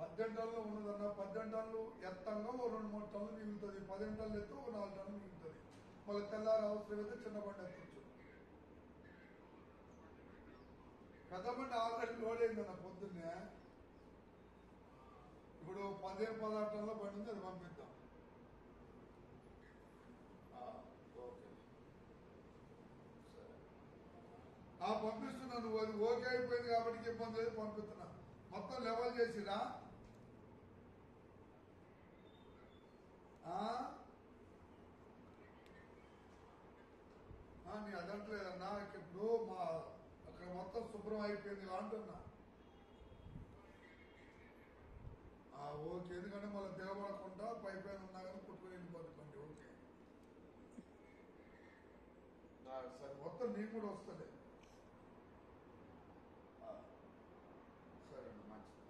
పద్దెనిమిది టన్నులు ఉన్నదన్న పద్దెనిమిది టన్నులు ఎత్తంగా ఓ రెండు మూడు టన్నులు మిగులుతుంది పదిహేను టన్నులు ఎత్తు ఒక నాలుగు టన్నులు మిగులుతుంది మళ్ళీ తెల్లారి అవసరం అయితే చిన్న బండి ఎత్తచ్చు పెద్ద బండి ఆల్రెడీ లోడ్ అయిందన్న పొద్దున్నే ఇప్పుడు పదిహేను పదహారు టన్నుల బండి ఉంది అది పంపిద్దాం ఆ, ఓకే సరే ఆ పంపిస్తున్నా నువ్వు అది ఓకే అయిపోయింది కాబట్టి ఇబ్బంది లేదు పంపిస్తున్నా మొత్తం లెవెల్ చేసిరా ఆ? ఆ, నీ అదంటలేదన్నా ఇప్పుడు మా అక్కడ మొత్తం శుభ్రం అయిపోయింది ఇలా అంటున్నా ఆ, ఓకే ఎందుకంటే మళ్ళీ దిగబడకుండా పై పైన ఉన్నా కానీ పుట్టుకుని వెళ్ళిపోతుంది ఓకే ఆ, సరే మొత్తం నీకు కూడా వస్తుంది ఆ, సరే అండి మంచిది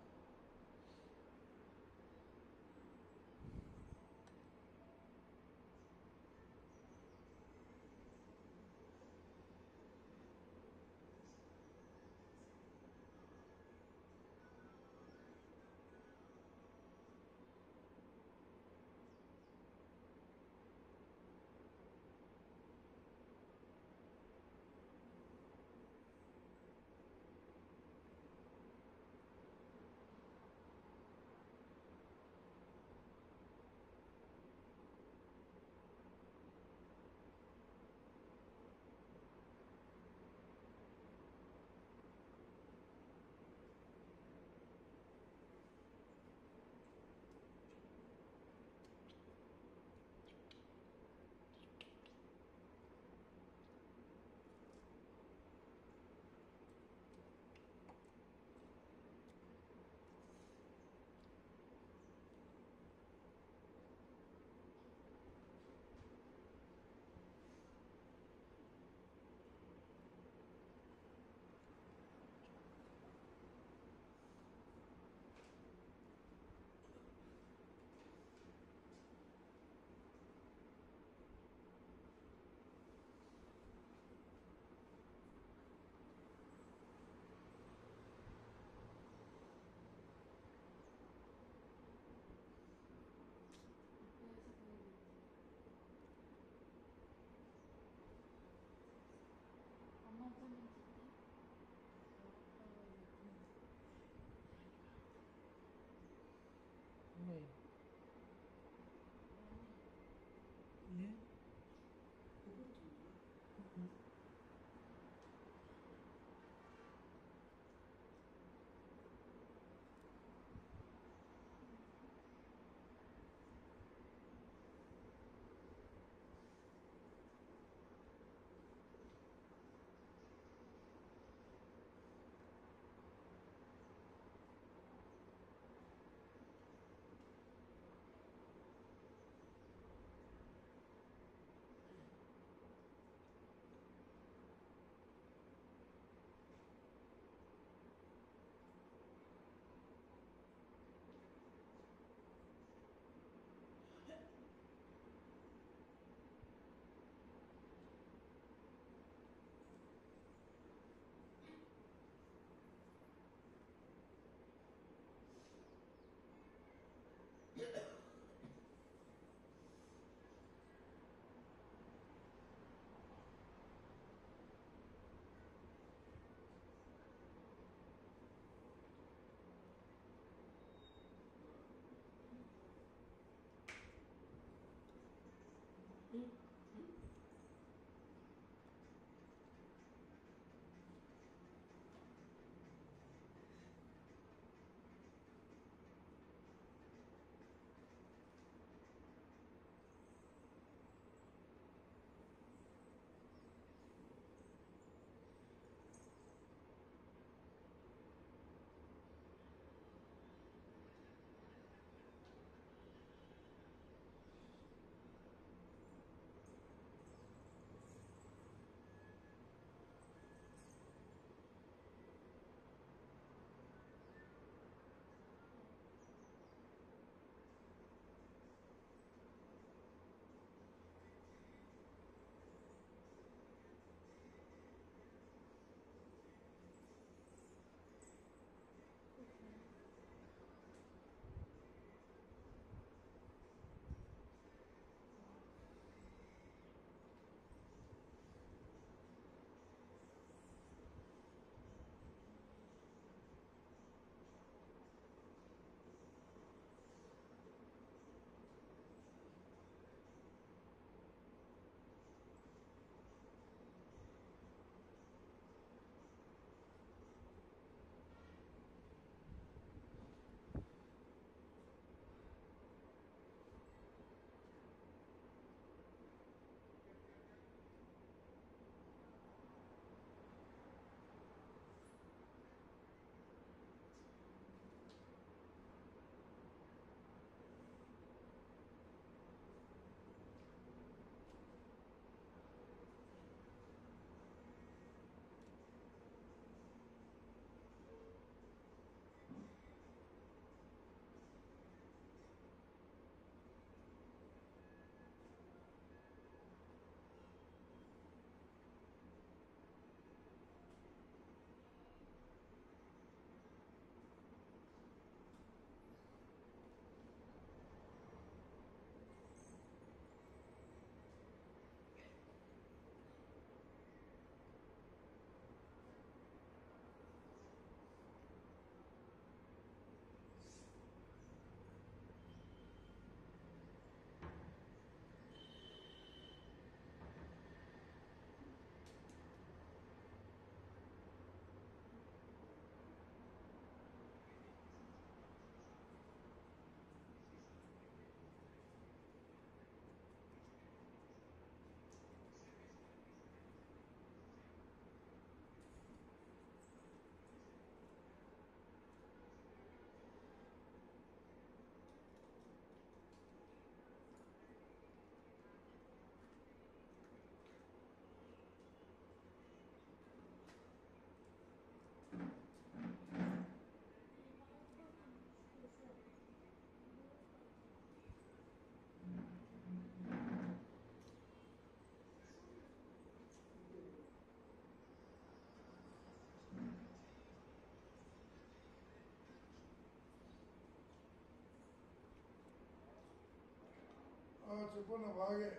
చెప్పు బాగే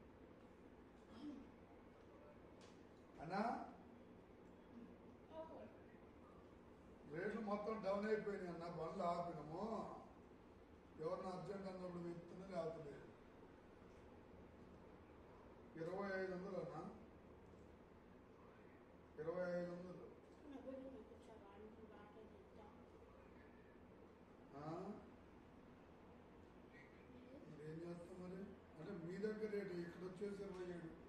అన్నా రేట్లు మొత్తం డౌన్ అయిపోయినాయి అన్న బండ్లు ఆపినము ఎవరిని అర్జెంట్ అన్నప్పుడు వెళ్తున్నా లేకపోతే లేదు ఇరవై ఐదు వందలు అన్న ఇరవై ఐదు వందలు ఆ? మరి ఏం చేస్తాం మరి అంటే మీ దగ్గర రేటు ఇక్కడ వచ్చేసి ఇరవై ఏడు